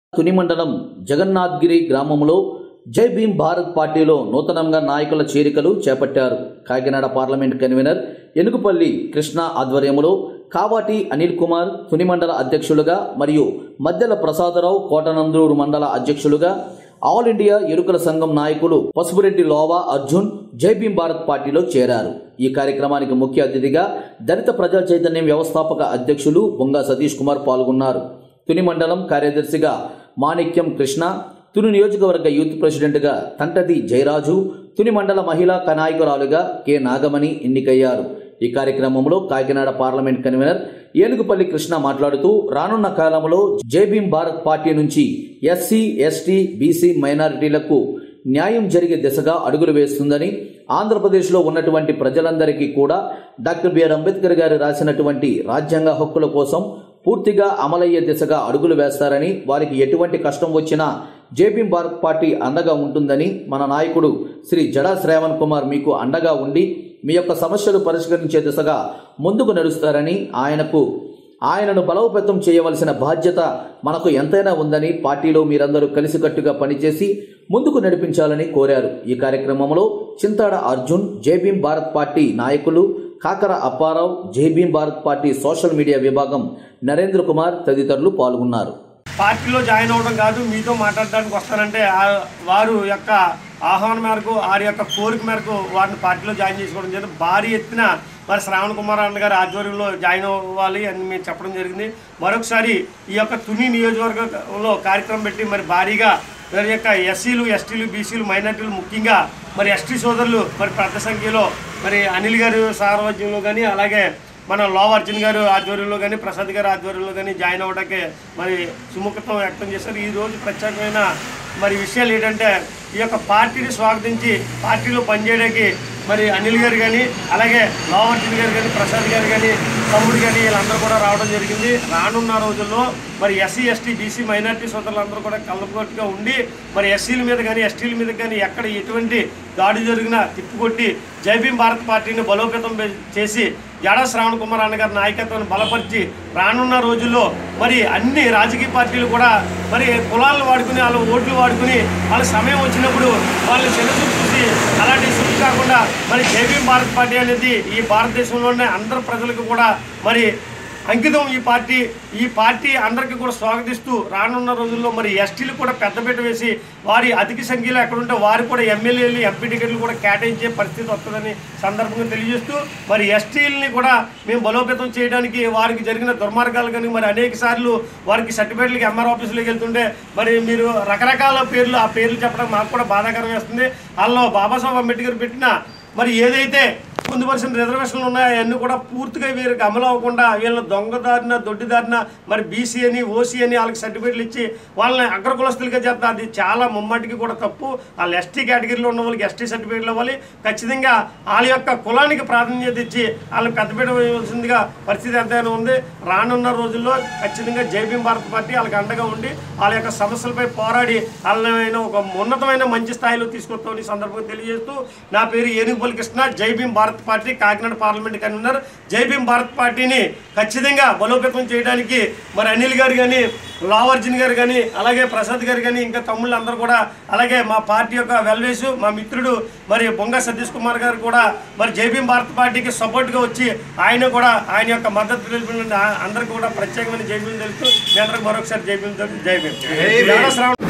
తుని మండలం జగన్నాథ్గిరి గ్రామంలో జై భీమ్ భారత్ పార్టీలో నూతనంగా నాయకుల చేరికలు చేపట్టారు కాకినాడ పార్లమెంట్ కన్వీనర్ ఎనుగుపల్లి కృష్ణ ఆధ్వర్యంలో కావాటి అనిల్ కుమార్ తుని మండల అధ్యక్షులుగా మరియు మద్దెల ప్రసాదరావు కోటనందూరు మండల అధ్యక్షులుగా ఆల్ ఇండియా ఎరుకల సంఘం నాయకులు పసుపురెడ్డి లోవా అర్జున్ జై భీమ్ భారత్ పార్టీలో చేరారు ఈ కార్యక్రమానికి ముఖ్య అతిథిగా దళిత ప్రజా చైతన్యం వ్యవస్థాపక అధ్యక్షులు బొంగా సతీష్ కుమార్ పాల్గొన్నారు తుని మండలం కార్యదర్శిగా మాణిక్యం కృష్ణ తుని నియోజకవర్గ యూత్ ప్రెసిడెంట్గా తంటది జయరాజు తుని మండల మహిళా నాయకురాలుగా కె నాగమణి ఎన్నికయ్యారు ఈ కార్యక్రమంలో కాకినాడ పార్లమెంట్ కన్వీనర్ ఏనుగుపల్లి కృష్ణ మాట్లాడుతూ రానున్న కాలంలో జై భీమ్ భారత్ పార్టీ నుంచి ఎస్సీ ఎస్టీ బీసీ మైనారిటీలకు న్యాయం జరిగే దిశగా అడుగులు వేస్తుందని ఆంధ్రప్రదేశ్లో ఉన్నటువంటి ప్రజలందరికీ కూడా డాక్టర్ బిఆర్ అంబేద్కర్ గారు రాసినటువంటి రాజ్యాంగ హక్కుల కోసం పూర్తిగా అమలయ్యే దిశగా అడుగులు వేస్తారని వారికి ఎటువంటి కష్టం వచ్చినా జేపీ భారత్ పార్టీ అండగా ఉంటుందని మన నాయకుడు శ్రీ జడా శ్రావణ్ కుమార్ మీకు అండగా ఉండి మీ యొక్క సమస్యలు పరిష్కరించే దిశగా ముందుకు నడుస్తారని ఆయనకు ఆయనను బలోపేతం చేయవలసిన బాధ్యత మనకు ఎంతైనా ఉందని పార్టీలో మీరందరూ కలిసికట్టుగా పనిచేసి ముందుకు నడిపించాలని కోరారు ఈ కార్యక్రమంలో చింతాడ అర్జున్ జేబీం భారత్ పార్టీ నాయకులు Kakara Apparao Jai Bhim Bharat party social media విభాగం నరేంద్ర కుమార్ తదితరులు పాల్గొన్నారు పార్టీలో జాయిన్ అవ్వడం కాదు మీతో మాట్లాడడానికి వస్తానంటే ఆ- వారు యొక్క ఆహ్వానం మేరకు వారి యొక్క కోరిక మేరకు వారిని పార్టీలో జాయిన్ చేసుకోవడం జరిగింది భారీ ఎత్తున మరి శ్రావణ్ కుమార్ అన్న గారి ఆధ్వర్యంలో జాయిన్ అవ్వాలి అని మేము చెప్పడం జరిగింది మరొకసారి ఈ యొక్క తుని నియోజకవర్గంలో కార్యక్రమం పెట్టి మరి భారీగా మరి యొక్క ఎస్సీలు ఎస్టీలు బీసీలు మైనార్టీలు ముఖ్యంగా మరి ఎస్టీ సోదరులు మరి పెద్ద సంఖ్యలో మరి అనిల్ గారి సారథ్యంలో కానీ అలాగే మన లోవ అర్జున్ గారు ఆధ్వర్యంలో కానీ ప్రసాద్ గారి ఆధ్వర్యంలో కానీ జాయిన్ అవ్వడానికి మరి సుముఖత్వం వ్యక్తం చేశారు ఈ రోజు ప్రత్యేకమైన మరి విషయాలు ఏంటంటే ఈ యొక్క పార్టీని స్వాగతించి పార్టీలో పనిచేయడానికి మరి అనిల్ గారు కానీ అలాగే లోవ అర్జున్ గారు కానీ ప్రసాద్ గారు కానీ తమ్ముడు కానీ వీళ్ళందరూ కూడా రావడం జరిగింది రానున్న రోజుల్లో మరి ఎస్సీ ఎస్టీ బీసీ మైనార్టీ సోదరులందరూ కూడా కలపగొట్టుగా ఉండి మరి ఎస్సీల మీద కానీ ఎస్టీల మీద కానీ ఎక్కడ ఎటువంటి దాడి జరిగినా తిప్పుకొట్టి జైభీం భారత్ పార్టీని బలోపేతం పె- చేసి జడా శ్రావణ్ కుమార్ అన్న గారి నాయకత్వాన్ని బలపరిచి రానున్న రోజుల్లో మరి అన్ని రాజకీయ పార్టీలు కూడా మరి కులాలను వాడుకుని వాళ్ళ ఓట్లు వాడుకుని వాళ్ళ సమయం వచ్చినప్పుడు వాళ్ళు చిన్నచూపు చూసి అలాంటి చూపు కాకుండా మరి జైభీం భారత్ పార్టీ అనేది ఈ భారతదేశంలోనే అందరు ప్రజలకు కూడా మరి అంకితం ఈ పార్టీ ఈ పార్టీ అందరికీ కూడా స్వాగతిస్తూ రానున్న రోజుల్లో మరి ఎస్టీలు కూడా పెద్దపీట వేసి వారి అధిక సంఖ్యలో ఎక్కడుంటే వారు కూడా ఎమ్మెల్యేలు ఎంపీ టికెట్లు కూడా కేటాయించే పరిస్థితి వస్తుందని సందర్భంగా తెలియజేస్తూ మరి ఎస్టీలని కూడా మేము బలోపేతం చేయడానికి వారికి జరిగిన దుర్మార్గాలు కానీ మరి అనేక సార్లు వారికి సర్టిఫికేట్లకి ఎంఆర్ ఆఫీసులోకి వెళ్తుంటే మరి మీరు రకరకాల పేర్లు ఆ పేర్లు చెప్పడం మాకు కూడా బాధాకరం వేస్తుంది వాళ్ళలో బాబాసాహెబ్ అంబేద్కర్ పెట్టిన మరి ఏదైతే పొందుపరిచిన రిజర్వేషన్లు ఉన్నాయో అవన్నీ కూడా పూర్తిగా వీరికి అమలు అవ్వకుండా వీళ్ళని దొంగదారిన దొడ్డిదారిన మరి బీసీ అని ఓసీ అని వాళ్ళకి సర్టిఫికేట్లు ఇచ్చి వాళ్ళని అగ్రకులస్తులుగా చేస్తారు అది చాలా ముమ్మాటికి కూడా తప్పు వాళ్ళు ఎస్టీ కేటగిరీలో ఉన్న వాళ్ళకి ఎస్టీ సర్టిఫికేట్లు ఇవ్వాలి ఖచ్చితంగా వాళ్ళ యొక్క కులానికి ప్రాధాన్యత ఇచ్చి వాళ్ళని పెద్దపీట వేయవలసిందిగా పరిస్థితి ఎంతైనా ఉంది రానున్న రోజుల్లో ఖచ్చితంగా జైభీం భారత్ పార్టీ వాళ్ళకి అండగా ఉండి వాళ్ళ యొక్క సమస్యలపై పోరాడి వాళ్ళని ఒక ఉన్నతమైన మంచి స్థాయిలో తీసుకొస్తామని ఈ సందర్భంగా తెలియజేస్తూ నా పేరు Enugupalli Krishna Jai Bhim Bharat party Kakinada parliament convener Jai Bhim Bharat పార్టీని ఖచ్చితంగా బలోపేతం చేయడానికి మరి అనిల్ గారు కానీ లావర్జున్ గారు కానీ అలాగే ప్రసాద్ గారు కానీ ఇంకా తమ్ముళ్ళు అందరూ కూడా అలాగే మా పార్టీ యొక్క వెల్వేసు మా మిత్రుడు మరి బొంగ సతీష్ కుమార్ గారు కూడా మరి జై భీమ్ భారత్ పార్టీకి సపోర్ట్గా వచ్చి ఆయన కూడా ఆయన యొక్క మద్దతు తెలిపిన అందరికీ కూడా ప్రత్యేకమైన జై భీమ్ తెలుస్తూ మీ అందరికి మరొకసారి జై భీమ్ తెలుపు జై భీమ్ జై శ్రావణ